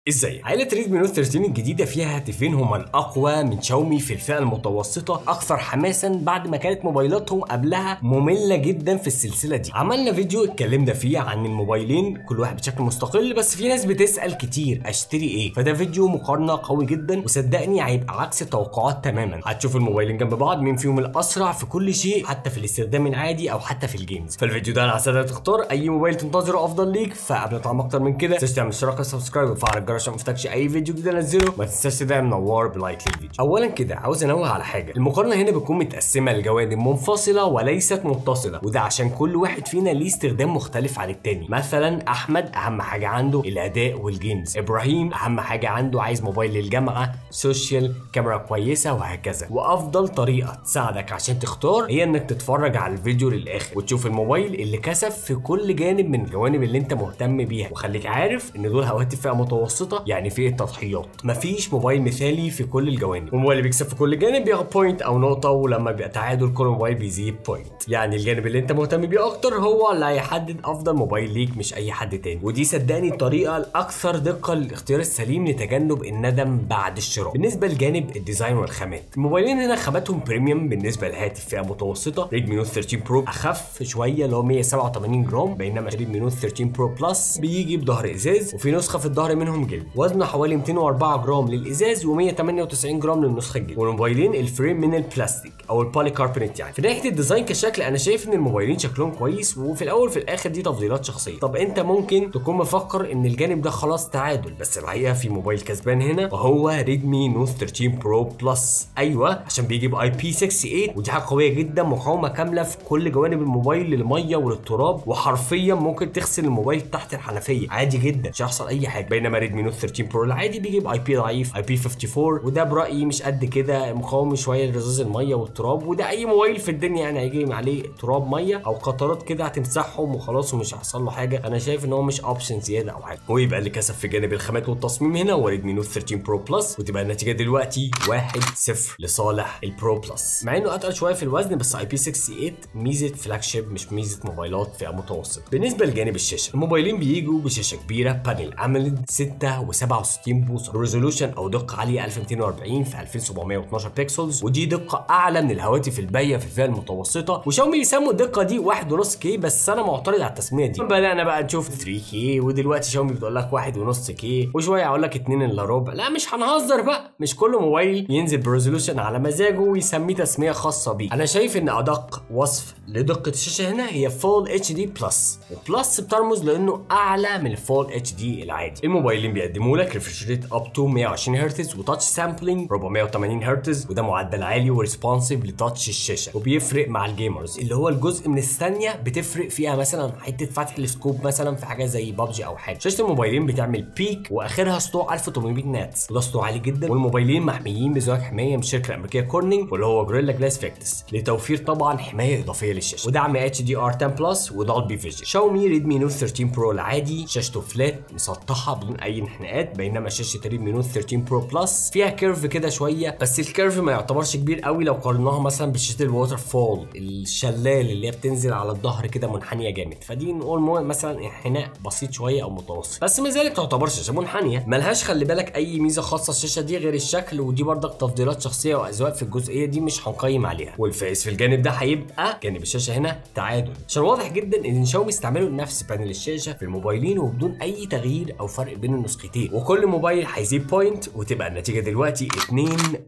ازاي؟ عائلة ريدمي نوت 13 الجديدة فيها هاتفين هما الأقوى من شاومي في الفئة المتوسطة أكثر حماسا بعد ما كانت موبايلاتهم قبلها مملة جدا في السلسلة دي. عملنا فيديو اتكلمنا فيه عن الموبايلين كل واحد بشكل مستقل بس في ناس بتسأل كتير أشتري إيه؟ فده فيديو مقارنة قوي جدا وصدقني هيبقى عكس التوقعات تماما. هتشوف الموبايلين جنب بعض مين فيهم الأسرع في كل شيء حتى في الاستخدام العادي أو حتى في الجيمز. فالفيديو ده أنا هساعدك تختار أي موبايل تنتظره أفضل ليك فقبل ما تعمل أكتر من كده تنساش تعمل اشتراك سبسكرايب وتفعل الجرس عشان ما تفوتكش أي فيديو جديد انزله ما تنساش تدعم نوار بلايك للفيديو اولا كده عاوز انوه على حاجه المقارنه هنا بتكون متقسمه لجوانب منفصله وليست متصله وده عشان كل واحد فينا ليه استخدام مختلف عن التاني مثلا احمد اهم حاجه عنده الاداء والجيمز ابراهيم اهم حاجه عنده عايز موبايل للجامعه سوشيال كاميرا كويسه وهكذا وافضل طريقه تساعدك عشان تختار هي انك تتفرج على الفيديو للاخر وتشوف الموبايل اللي كسب في كل جانب من الجوانب اللي انت مهتم بيها وخليك عارف ان دول هواتف فئه متوسطه يعني فئه تضحيات مفيش موبايل مثالي في كل الجوانب والموبايل اللي بيكسب في كل جانب بياخد بوينت او نقطه ولما بيبقى تعادل كل موبايل بيزيد بوينت يعني الجانب اللي انت مهتم بيه اكتر هو اللي هيحدد افضل موبايل ليك مش اي حد تاني ودي صدقني الطريقه الاكثر دقه للاختيار السليم لتجنب الندم بعد الشراء بالنسبه لجانب الديزاين والخامات الموبايلين هنا خاماتهم بريميوم بالنسبه لهاتف فئه متوسطه ريدمي نوت 13 برو اخف شويه اللي هو 187 جرام بينما ريدمي نوت 13 برو بلس بيجي بظهر ازاز وفي نسخه في الظهر منهم جلد وزنه حوالي 204 جرام للازاز و198 جرام للنسخه الجلد والموبايلين الفريم من البلاستيك او البولي كاربونيت يعني في ناحيه الديزاين كشكل انا شايف ان الموبايلين شكلهم كويس وفي الاول وفي الاخر دي تفضيلات شخصيه طب انت ممكن تكون مفكر ان الجانب ده خلاص تعادل بس الحقيقه في موبايل كسبان هنا وهو ريدمي نوت 13 برو بلس ايوه عشان بيجي باي بي 68 ودي حاجه قويه جدا مقاومه كامله في كل جوانب الموبايل للميه وللتراب وحرفيا ممكن تغسل الموبايل تحت الحنفيه عادي جدا مش هيحصل اي حاجه بينما ريدمي نوت 13 برو العادي بيجي باي بي ضعيف اي بي 54 وده برايي مش قد كده مقاوم شويه لرذاذ الميه والتراب وده اي موبايل في الدنيا يعني هيجي عليه تراب ميه او قطرات كده هتمسحهم وخلاص ومش هيحصل له حاجه انا شايف ان هو مش اوبشن زياده او حاجه ويبقى اللي كسب في جانب الخامات والتصميم هنا هو ريدمي نوت 13 برو بلس وتبقى النتيجه دلوقتي 1 0 لصالح البرو بلس مع انه اتقل شويه في الوزن بس اي بي 68 ميزه فلاج شيب مش ميزه موبايلات فئه متوسطه بالنسبه لجانب الشاشه الموبايلين بيجوا بشاشه كبيره بانل اموليد 6 و67 بوصه ريزولوشن او دقه عاليه 1240 في 2712 بيكسلز ودي دقه اعلى من الهواتف الباقيه في الفئه المتوسطه وشاومي بيسموا الدقه دي 1.5 كي بس انا معترض على التسميه دي بدانا بقى نشوف 3 كي ودلوقتي شاومي بتقول لك 1.5 كي وشويه اقول لك 2 الا ربع لا مش هنهزر بقى مش كل موبايل ينزل بريزولوشن على مزاجه ويسميه تسميه خاصه بيه انا شايف ان ادق وصف لدقه الشاشه هنا هي فول اتش دي بلس وبلس بترمز لانه اعلى من الفول اتش دي العادي الموبايلين بيقدموا لك ريفرش ريت اب تو 120 هرتز وتاتش سامبلينج 480 هرتز وده معدل عالي وريسبونسيف لتاتش الشاشه وبيفرق مع الجيمرز اللي هو الجزء من الثانيه بتفرق فيها مثلا حته فتح السكوب مثلا في حاجه زي بابجي او حاجه شاشه الموبايلين بتعمل بيك واخرها سطوع 1800 ناتس وده سطوع عالي جدا والموبايلين محميين بزواج حمايه من الشركه الامريكيه كورنينج واللي هو جوريلا جلاس فيكتس لتوفير طبعا حمايه اضافيه للشاشه ودعم اتش دي ار 10 بلس ودولبي فيجن شاومي ريدمي نوت 13 برو العادي شاشته فلات مسطحه بدون اي انحناءات بينما شاشه ريدمي نوت 13 برو بلس فيها كيرف كده شويه بس الكيرف ما يعتبرش كبير قوي لو قارناها مثلا بشاشه الووتر فول الشلال اللي هي بتنزل على الظهر كده منحنيه جامد فدي نقول مثلا انحناء بسيط شويه او متوسط بس ما زالت تعتبر شاشه منحنيه ملهاش خلي بالك اي ميزه خاصه الشاشه دي غير الشكل ودي برضك تفضيلات شخصيه واذواق في الجزئيه دي مش هنقيم عليها والفائز في الجانب ده هيبقى جانب الشاشه هنا تعادل عشان واضح جدا ان شاومي استعملوا نفس بانل الشاشه في الموبايلين وبدون اي تغيير او فرق بين النسختين وكل موبايل هيزيد بوينت وتبقى النتيجه دلوقتي 2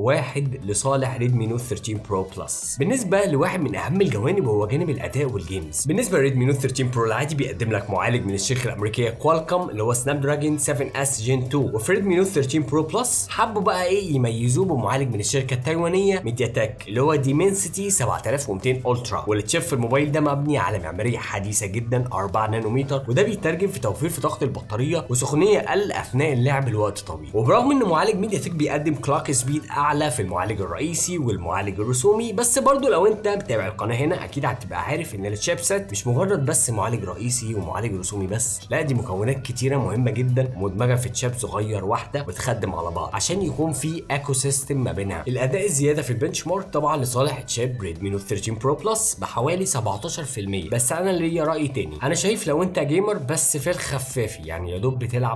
1 لصالح ريدمي نوت 13 برو بلس بالنسبه لواحد من اهم الجوانب وهو جانب الاداء والجيمز بالنسبه لريدمي نوت 13 برو العادي بيقدم لك معالج من الشركه الامريكيه كوالكوم اللي هو سناب دراجون 7 اس جين 2 وفي ريدمي نوت 13 برو بلس حبوا بقى ايه يميزوه بمعالج من الشركه التايوانيه ميديا تك اللي هو ديمنسيتي 7200 الترا واللي تشيب في الموبايل ده مبني على معماريه حديثه جدا 4 نانومتر وده بيترجم في توفير في طاقه البطاريه وسخونيه اقل اثناء اللعب لوقت طويل وبرغم ان معالج ميديا تك بيقدم كلوك سبيد اعلى في المعالج الرئيسي والمعالج الرسومي بس برضه لو انت بتابع القناه هنا اكيد هتبقى عارف ان الشيبسيت مش مجرد بس معالج رئيسي ومعالج رسومي بس لا دي مكونات كتيره مهمه جدا مدمجه في تشيب صغير واحده بتخدم على بعض عشان يكون في ايكو سيستم ما بينها الاداء الزياده في البنش مارك طبعا لصالح تشيب ريدمي نوت 13 برو بلس بحوالي 17% بس انا ليا راي تاني انا شايف لو انت جيمر بس في الخفافي يعني يا دوب بتلعب مثلا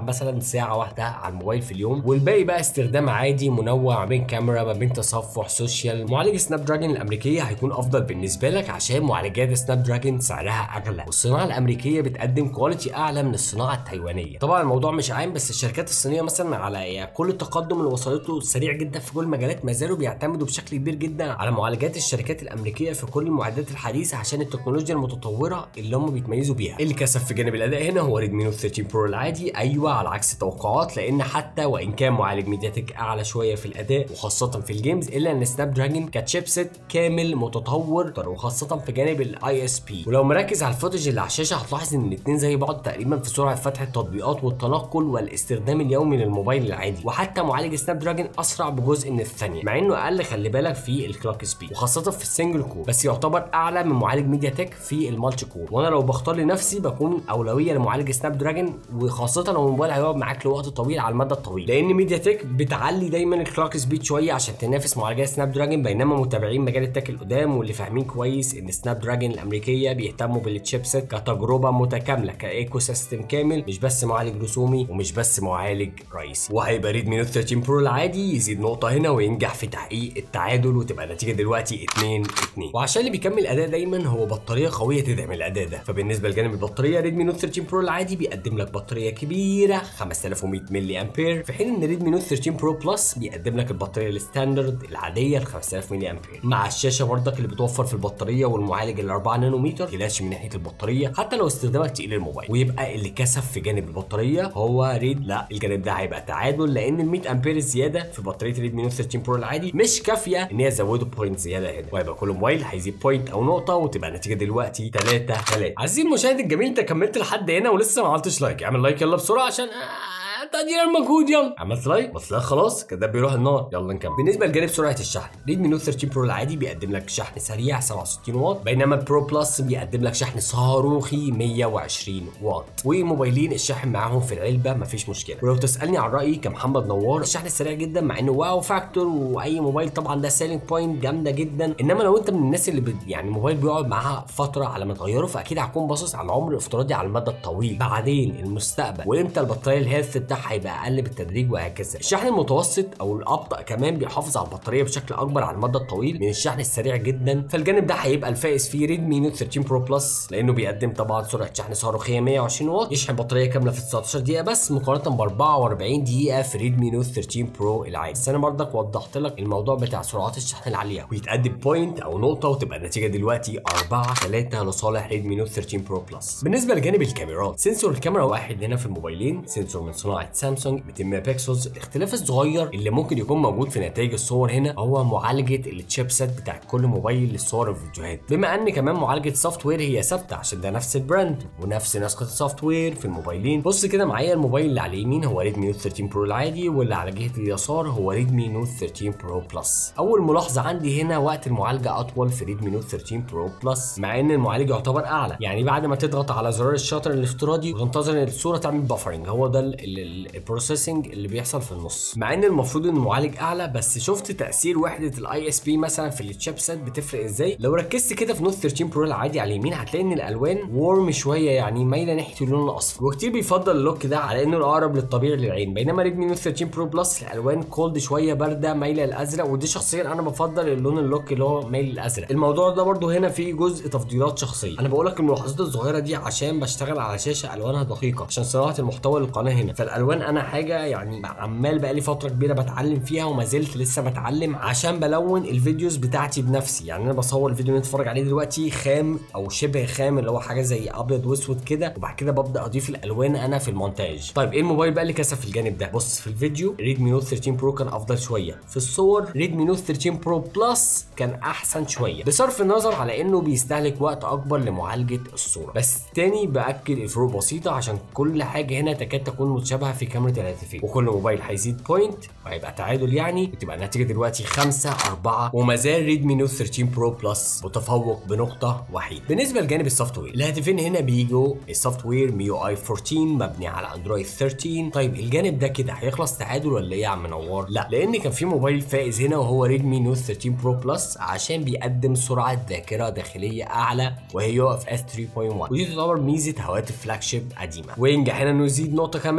ساعه واحده على الموبايل في اليوم والباقي بقى استخدام عادي منوع ما بين كاميرا ما بين تصفح سوشيال معالج سناب دراجون الامريكيه هيكون افضل بالنسبه لك عشان معالجات سناب دراجون سعرها اغلى والصناعه الامريكيه بتقدم كواليتي اعلى من الصناعه التايوانيه طبعا الموضوع مش عام بس الشركات الصينيه مثلا على يعني كل التقدم اللي وصلته سريع جدا في كل المجالات ما زالوا بيعتمدوا بشكل كبير جدا على معالجات الشركات الامريكيه في كل المعدات الحديثه عشان التكنولوجيا المتطوره اللي هم بيتميزوا بيها اللي كسب في جانب الاداء هنا هو ريدمي نوت 13 برو العادي ايوه على عكس التوقعات لان حتى وان كان معالج ميدياتك اعلى شويه في الاداء وخاصه في الجيمز الا ان سناب دراجون كتشيبسيت كامل متطور وخاصه في جانب الاي اس بي ولو مركز على الفوتج اللي على الشاشه هتلاحظ ان الاثنين زي بعض تقريبا في سرعه فتح التطبيقات والتنقل والاستخدام اليومي للموبايل العادي وحتى معالج سناب دراجون اسرع بجزء من الثانيه مع انه اقل خلي بالك في الكلوك سبيد وخاصه في السنجل كور بس يعتبر اعلى من معالج ميديا تك في المالتي كور وانا لو بختار لنفسي بكون اولويه لمعالج سناب دراجون وخاصه لو الموبايل هيقعد معاك لوقت طويل على المدى الطويل لان ميديا تك بتعلي دايما الكلوك سبيد شويه عشان تنافس معالجات سناب دراجون بينما متابعين مجال التك القدام واللي فاهمين كويس ان سناب دراجون الامريكيه بيهتموا بالتشيبسيت كتجربه متكامله كايكو سيستم كامل مش بس معالج رسومي ومش بس معالج رئيسي وهيبقى ريدمي نوت 13 برو العادي يزيد نقطه هنا وينجح في تحقيق التعادل وتبقى النتيجه دلوقتي 2 2 وعشان اللي بيكمل اداء دايما هو بطاريه قويه تدعم الاداء ده فبالنسبه لجانب البطاريه ريدمي نوت 13 برو العادي بيقدم لك بطاريه كبيره 5100 ملي امبير في حين ان ريدمي نوت 13 برو بلس بيقدم لك البطاريه الستاندرد العاديه ال 5000 ملي امبير مع الشاشه برضك اللي بتوفر في البطاريه والمعالج ال 4 نانومتر تقلقش من ناحيه البطاريه حتى لو استخدامك تقيل الموبايل ويبقى اللي كسب في جانب البطاريه هو ريد لا الجانب ده هيبقى تعادل لان ال 100 امبير الزياده في بطاريه ريدمي نوت 13 برو العادي مش كافيه ان هي تزوده بوينت زياده هنا وهيبقى كل موبايل هيزيد بوينت او نقطه وتبقى النتيجه دلوقتي 3 3 عزيزي المشاهد الجميل انت كملت لحد هنا ولسه ما عملتش لايك اعمل لايك يلا بسرعه عشان تقدير المجهود يلا عملت لايك بس لا خلاص كده بيروح النار يلا نكمل بالنسبه لجانب سرعه الشحن ريدمي نوت 13 برو العادي بيقدم لك شحن سريع 67 واط بينما البرو بلس بيقدم لك شحن صاروخي 120 واط وموبايلين الشاحن معاهم في العلبه مفيش مشكله ولو تسالني عن رايي كمحمد نوار الشحن سريع جدا مع انه واو فاكتور واي موبايل طبعا ده سيلينج بوينت جامده جدا انما لو انت من الناس اللي بت يعني الموبايل بيقعد معاها فتره على ما تغيره فاكيد هتكون باصص على العمر الافتراضي على المدى الطويل بعدين المستقبل وامتى البطاريه الهيلث بتاعها هيبقى اقل بالتدريج وهكذا الشحن المتوسط او الابطا كمان بيحافظ على البطاريه بشكل اكبر على المدى الطويل من الشحن السريع جدا فالجانب ده هيبقى الفائز فيه ريدمي نوت 13 برو بلس لانه بيقدم طبعا سرعه شحن صاروخيه 120 واط يشحن بطاريه كامله في 19 دقيقه بس مقارنه ب 44 دقيقه في ريدمي نوت 13 برو العادي بس انا برضك وضحت لك الموضوع بتاع سرعات الشحن العاليه ويتقدم بوينت او نقطه وتبقى النتيجه دلوقتي 4 3 لصالح ريدمي نوت 13 برو بلس بالنسبه لجانب الكاميرات سنسور الكاميرا واحد هنا في الموبايلين سنسور من صناعه سامسونج 200 ميجا بكسلز الاختلاف الصغير اللي ممكن يكون موجود في نتائج الصور هنا هو معالجه التشيبسيت بتاع كل موبايل للصور والفيديوهات بما ان كمان معالجه سوفت وير هي ثابته عشان ده نفس البراند ونفس نسخه السوفت وير في الموبايلين بص كده معايا الموبايل اللي على اليمين هو ريدمي نوت 13 برو العادي واللي على جهه اليسار هو ريدمي نوت 13 برو بلس اول ملاحظه عندي هنا وقت المعالجه اطول في ريدمي نوت 13 برو بلس مع ان المعالج يعتبر اعلى يعني بعد ما تضغط على زرار الشاتر الافتراضي وتنتظر ان الصوره تعمل بافرنج هو ده البروسيسنج اللي بيحصل في النص مع ان المفروض ان المعالج اعلى بس شفت تاثير وحده الاي اس بي مثلا في التشيبسيت بتفرق ازاي لو ركزت كده في نوت 13 برو العادي على اليمين هتلاقي ان الالوان وورم شويه يعني مايله ناحيه اللون الاصفر وكتير بيفضل اللوك ده على انه الاقرب للطبيعي للعين بينما ريدمي نوت 13 برو بلس الالوان كولد شويه بارده مايله للازرق ودي شخصيا انا بفضل اللون اللوك اللي هو مايل للازرق الموضوع ده برده هنا فيه جزء تفضيلات شخصيه انا بقول لك الملاحظات الصغيره دي عشان بشتغل على شاشه الوانها دقيقه عشان صناعه المحتوى للقناه هنا فالالوان انا حاجه يعني عمال بقالي فتره كبيره بتعلم فيها وما زلت لسه بتعلم عشان بلون الفيديوز بتاعتي بنفسي يعني انا بصور الفيديو اللي نتفرج عليه دلوقتي خام او شبه خام اللي هو حاجه زي ابيض واسود كده وبعد كده ببدا اضيف الالوان انا في المونتاج طيب ايه الموبايل بقى اللي كسب في الجانب ده بص في الفيديو ريدمي نوت 13 برو كان افضل شويه في الصور ريدمي نوت 13 برو بلس كان احسن شويه بصرف النظر على انه بيستهلك وقت اكبر لمعالجه الصوره بس تاني باكد الفروق بسيطه عشان كل حاجه هنا تكاد تكون متشابهه في كاميرا الهاتفين وكل موبايل هيزيد بوينت وهيبقى تعادل يعني وتبقى النتيجه دلوقتي 5 4 وما زال ريدمي نوت 13 برو بلس متفوق بنقطه وحيده بالنسبه لجانب السوفت وير الهاتفين هنا بيجوا السوفت وير ميو اي 14 مبني على اندرويد 13 طيب الجانب ده كده هيخلص تعادل ولا ايه يا عم نوار لا لان كان في موبايل فائز هنا وهو ريدمي نوت 13 برو بلس عشان بيقدم سرعه ذاكره داخليه اعلى وهي يو اف اس 3.1 ودي تعتبر ميزه هواتف فلاج شيب قديمه وينجح هنا انه يزيد نقطه كمان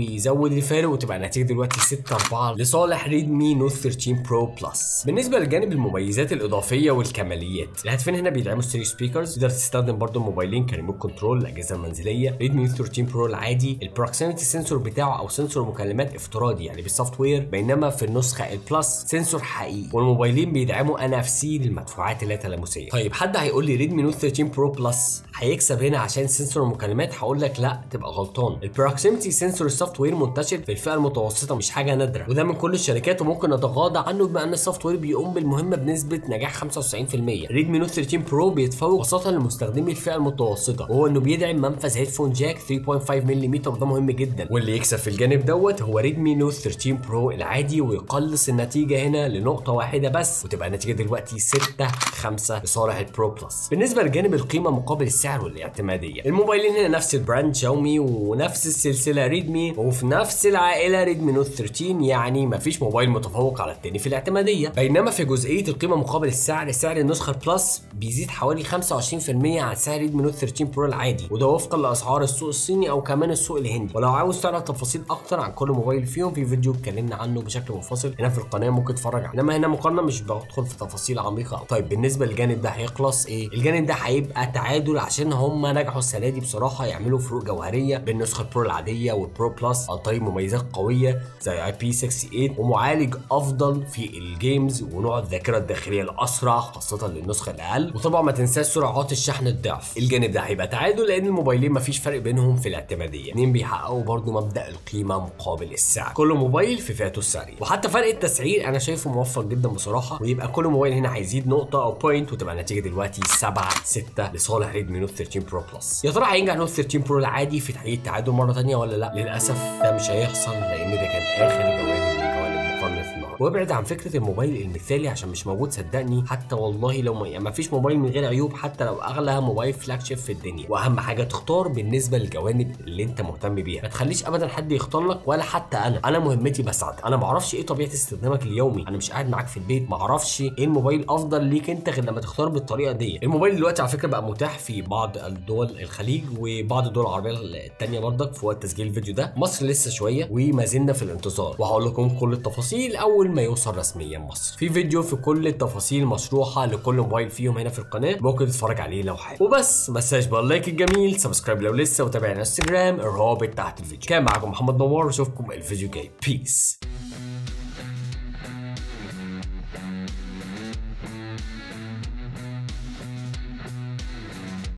بيزود الفارق وتبقى النتيجه دلوقتي 6 4 لصالح ريدمي نوت 13 برو بلس بالنسبه لجانب المميزات الاضافيه والكماليات الهاتفين هنا بيدعموا ستيريو سبيكرز تقدر تستخدم برضو الموبايلين كريموت كنترول الاجهزه المنزليه ريدمي نوت 13 برو العادي البروكسيميتي سنسور بتاعه او سنسور مكالمات افتراضي يعني بالسوفت وير بينما في النسخه البلس سنسور حقيقي والموبايلين بيدعموا ان اف سي للمدفوعات اللا تلامسيه طيب حد هيقول لي ريدمي نوت 13 برو بلس هيكسب هنا عشان سنسور المكالمات هقول لك لا تبقى غلطان البروكسيميتي سنسور السوفت وير منتشر في الفئه المتوسطه مش حاجه نادره وده من كل الشركات وممكن نتغاضى عنه بما ان السوفت وير بيقوم بالمهمه بنسبه نجاح 95% ريدمي نوت 13 برو بيتفوق خاصه لمستخدمي الفئه المتوسطه وهو انه بيدعم منفذ هيدفون جاك 3.5 ملم وده مهم جدا واللي يكسب في الجانب دوت هو ريدمي نوت 13 برو العادي ويقلص النتيجه هنا لنقطه واحده بس وتبقى النتيجه دلوقتي 6 5 لصالح البرو بلس بالنسبه لجانب القيمه مقابل السعر والاعتماديه الموبايلين هنا نفس البراند شاومي ونفس السلسله ريدمي وفي نفس العائله ريدمي نوت 13 يعني مفيش موبايل متفوق على التاني في الاعتماديه بينما في جزئيه القيمه مقابل السعر سعر النسخه البلس بيزيد حوالي 25% عن سعر ريدمي نوت 13 برو العادي وده وفقا لاسعار السوق الصيني او كمان السوق الهندي ولو عاوز تعرف تفاصيل اكتر عن كل موبايل فيهم في فيديو اتكلمنا عنه بشكل منفصل هنا في القناه ممكن تتفرج عليه انما هنا مقارنه مش بدخل في تفاصيل عميقه طيب بالنسبه للجانب ده هيخلص ايه الجانب ده هيبقى تعادل عشان هم نجحوا السنه دي بصراحه يعملوا فروق جوهريه بين النسخه البرو العاديه والبرو بلس عن طريق مميزات قويه زي اي بي 68 ومعالج افضل في الجيمز ونوع الذاكره الداخليه الاسرع خاصه للنسخه الاقل وطبعا ما تنساش سرعات الشحن الضعف الجانب ده هيبقى تعادل لان الموبايلين مفيش فرق بينهم في الاعتماديه اتنين بيحققوا برضو مبدا القيمه مقابل السعر كل موبايل في فئته السعريه وحتى فرق التسعير انا شايفه موفق جدا بصراحه ويبقى كل موبايل هنا هيزيد نقطه او بوينت وتبقى النتيجه دلوقتي 7 6 لصالح ريدمي نوت 13 برو بلس يا ترى هينجح نوت 13 برو العادي في تحقيق التعادل مره ثانيه ولا لا للاسف ده مش هيحصل لان ده كان اخر جوانب من جوانب مقارنه النهارده وابعد عن فكره الموبايل المثالي عشان مش موجود صدقني حتى والله لو ما, يعني ما فيش موبايل من غير عيوب حتى لو اغلى موبايل فلاج شيب في الدنيا واهم حاجه تختار بالنسبه للجوانب اللي انت مهتم بيها ما تخليش ابدا حد يختار لك ولا حتى انا انا مهمتي بسعد انا ما اعرفش ايه طبيعه استخدامك اليومي انا مش قاعد معاك في البيت ما اعرفش ايه الموبايل افضل ليك انت غير لما تختار بالطريقه دي الموبايل دلوقتي على فكره بقى متاح في بعض الدول الخليج وبعض الدول العربيه الثانيه برضك في وقت تسجيل الفيديو ده مصر لسه شويه وما زلنا في الانتظار وهقول لكم كل التفاصيل اول ما يوصل رسميا مصر في فيديو في كل التفاصيل مشروحه لكل موبايل فيهم هنا في القناه ممكن تتفرج عليه لو حابب وبس ما تنساش باللايك الجميل سبسكرايب لو لسه وتابعنا على انستجرام الرابط تحت الفيديو كان معاكم محمد نوار واشوفكم الفيديو الجاي بيس